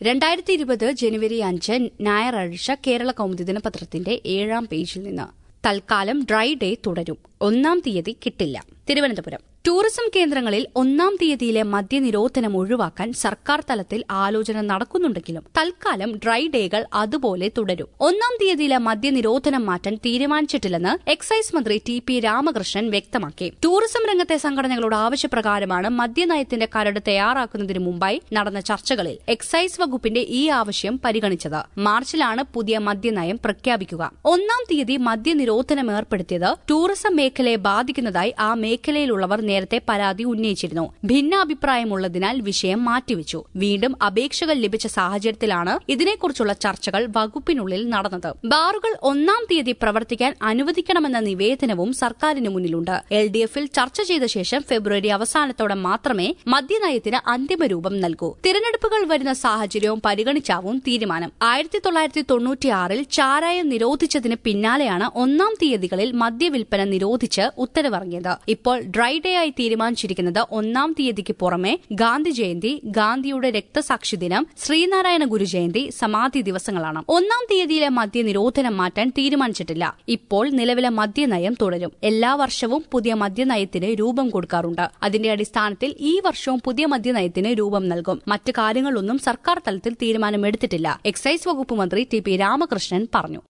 രണ്ടായിരത്തി ഇരുപത് ജനുവരി അഞ്ച് ഞായറാഴ്ച കേരള കൗമുദി ദിനപത്രത്തിന്റെ ഏഴാം പേജിൽ നിന്ന് തൽക്കാലം ഡ്രൈ ഡേ തുടരും ഒന്നാം തീയതി കിട്ടില്ല തിരുവനന്തപുരം ടൂറിസം കേന്ദ്രങ്ങളിൽ ഒന്നാം തീയതിയിലെ മദ്യനിരോധനം ഒഴിവാക്കാൻ സർക്കാർ തലത്തിൽ ആലോചന നടക്കുന്നുണ്ടെങ്കിലും തൽക്കാലം ഡ്രൈ ഡേകൾ അതുപോലെ തുടരും ഒന്നാം തീയതിയിലെ മദ്യനിരോധനം മാറ്റാൻ തീരുമാനിച്ചിട്ടില്ലെന്ന് എക്സൈസ് മന്ത്രി ടി പി രാമകൃഷ്ണൻ വ്യക്തമാക്കി ടൂറിസം രംഗത്തെ സംഘടനകളുടെ ആവശ്യപ്രകാരമാണ് മദ്യനയത്തിന്റെ കരട് തയ്യാറാക്കുന്നതിന് മുമ്പായി നടന്ന ചർച്ചകളിൽ എക്സൈസ് വകുപ്പിന്റെ ഈ ആവശ്യം പരിഗണിച്ചത് മാർച്ചിലാണ് പുതിയ മദ്യനയം പ്രഖ്യാപിക്കുക ഒന്നാം തീയതി മദ്യനിരോധനം ഏർപ്പെടുത്തിയത് ടൂറിസം മേഖലയെ ബാധിക്കുന്നതായി ആ മേഖലയിലുള്ളവർ നേരത്തെ പരാതി ഉന്നയിച്ചിരുന്നു ഭിന്നാഭിപ്രായമുള്ളതിനാൽ വിഷയം മാറ്റിവെച്ചു വീണ്ടും അപേക്ഷകൾ ലഭിച്ച സാഹചര്യത്തിലാണ് ഇതിനെക്കുറിച്ചുള്ള ചർച്ചകൾ വകുപ്പിനുള്ളിൽ നടന്നത് ബാറുകൾ ഒന്നാം തീയതി പ്രവർത്തിക്കാൻ അനുവദിക്കണമെന്ന നിവേദനവും സർക്കാരിന് മുന്നിലുണ്ട് എൽ ഡി എഫിൽ ചർച്ച ചെയ്ത ശേഷം ഫെബ്രുവരി അവസാനത്തോടെ മാത്രമേ മദ്യനയത്തിന് അന്തിമരൂപം നൽകൂ തിരഞ്ഞെടുപ്പുകൾ വരുന്ന സാഹചര്യവും പരിഗണിച്ചാവും തീരുമാനം ആയിരത്തി തൊള്ളായിരത്തി തൊണ്ണൂറ്റിയാറിൽ ചാരായം നിരോധിച്ചതിന് പിന്നാലെയാണ് ഒന്നാം തീയതികളിൽ മദ്യവിൽപ്പന നിരോധിച്ച് ഉത്തരവിറങ്ങിയത് ഇപ്പോൾ ഡ്രൈ ഡേ ആയി തീരുമാനിച്ചിരിക്കുന്നത് ഒന്നാം തീയതിക്ക് പുറമെ ഗാന്ധി ജയന്തി ഗാന്ധിയുടെ രക്തസാക്ഷി ദിനം ശ്രീനാരായണ ഗുരു ജയന്തി സമാധി ദിവസങ്ങളാണ് ഒന്നാം തീയതിയിലെ മദ്യ നിരോധനം മാറ്റാൻ തീരുമാനിച്ചിട്ടില്ല ഇപ്പോൾ നിലവിലെ മദ്യനയം തുടരും എല്ലാ വർഷവും പുതിയ മദ്യനയത്തിന് രൂപം കൊടുക്കാറുണ്ട് അതിന്റെ അടിസ്ഥാനത്തിൽ ഈ വർഷവും പുതിയ മദ്യനയത്തിന് രൂപം നൽകും മറ്റു കാര്യങ്ങളൊന്നും സർക്കാർ തലത്തിൽ തീരുമാനമെടുത്തിട്ടില്ല എക്സൈസ് വകുപ്പ് മന്ത്രി ടി പി രാമകൃഷ്ണൻ പറഞ്ഞു